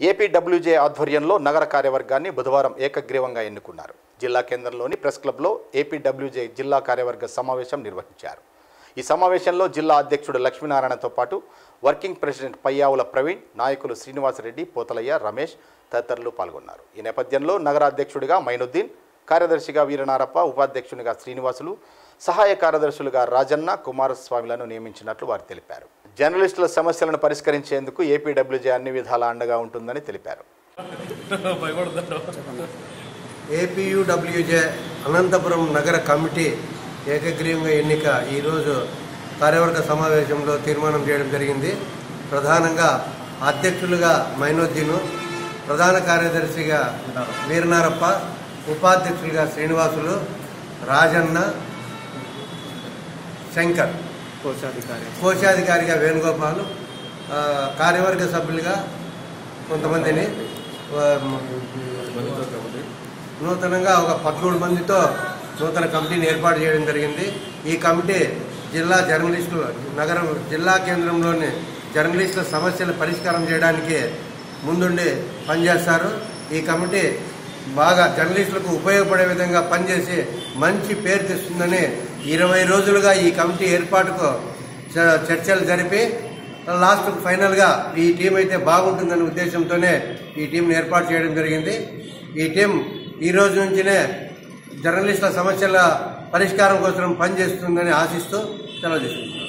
APWJ ఆధ్వర్యంలో నగర కార్యవర్గాన్ని బుధవారం ఏకగ్రీవంగా ఎన్నుకున్నారు జిల్లా కేంద్రంలోని ప్రెస్ క్లబ్లో ఏపీడబ్ల్యూజే జిల్లా కార్యవర్గ సమావేశం నిర్వహించారు ఈ సమావేశంలో జిల్లా అధ్యక్షుడు లక్ష్మీనారాయణతో పాటు వర్కింగ్ ప్రెసిడెంట్ పయ్యావుల ప్రవీణ్ నాయకులు శ్రీనివాసరెడ్డి పోతలయ్య రమేష్ తదితరులు పాల్గొన్నారు ఈ నేపథ్యంలో నగర అధ్యక్షుడిగా మైనుద్దీన్ కార్యదర్శిగా వీరనారప్ప ఉపాధ్యక్షునిగా శ్రీనివాసులు సహాయ కార్యదర్శులుగా రాజన్న కుమారస్వామిలను నియమించినట్లు వారు తెలిపారు జర్నలిస్టుల సమస్యలను పరిష్కరించేందుకు ఏపీడబ్ల్యూజే అన్ని విధాలా అండగా ఉంటుందని తెలిపారు ఏపీయూడబ్ల్యూజే అనంతపురం నగర కమిటీ ఏకగ్రీవంగా ఎన్నిక ఈరోజు కార్యవర్గ సమావేశంలో తీర్మానం చేయడం జరిగింది ప్రధానంగా అధ్యక్షులుగా మైనోద్దీను ప్రధాన కార్యదర్శిగా వీరనారప్ప ఉపాధ్యక్షులుగా శ్రీనివాసులు రాజన్న శంకర్ కోశాధికారి కోశాధికారిగా వేణుగోపాల్ ఆ, కార్యవర్గ సభ్యులుగా కొంతమందిని ఆ, నూతనంగా ఒక పదమూడు మందితో నూతన కమిటీని ఏర్పాటు చేయడం జరిగింది ఈ కమిటీ జిల్లా జర్నలిస్టులు నగరం జిల్లా కేంద్రంలోని జర్నలిస్టుల సమస్యలు పరిష్కారం చేయడానికి ముందుండి పనిచేస్తారు ఈ కమిటీ బాగా జర్నలిస్టులకు ఉపయోగపడే విధంగా పనిచేసి మంచి పేరు తెస్తుందని ఇరవై రోజులుగా ఈ కమిటీ ఏర్పాటుకు చ- చర్చలు జరిపి లాస్ట్ ఫైనల్గా ఈ టీం అయితే బాగుంటుందనే ఉద్దేశంతోనే ఈ టీంని ఏర్పాటు చేయడం జరిగింది ఈ టీం ఈ రోజు నుంచినే జర్నలిస్టుల సమస్యల పరిష్కారం కోసం పనిచేస్తుందని ఆశిస్తూ సెలవు తీసుకుంటున్నాను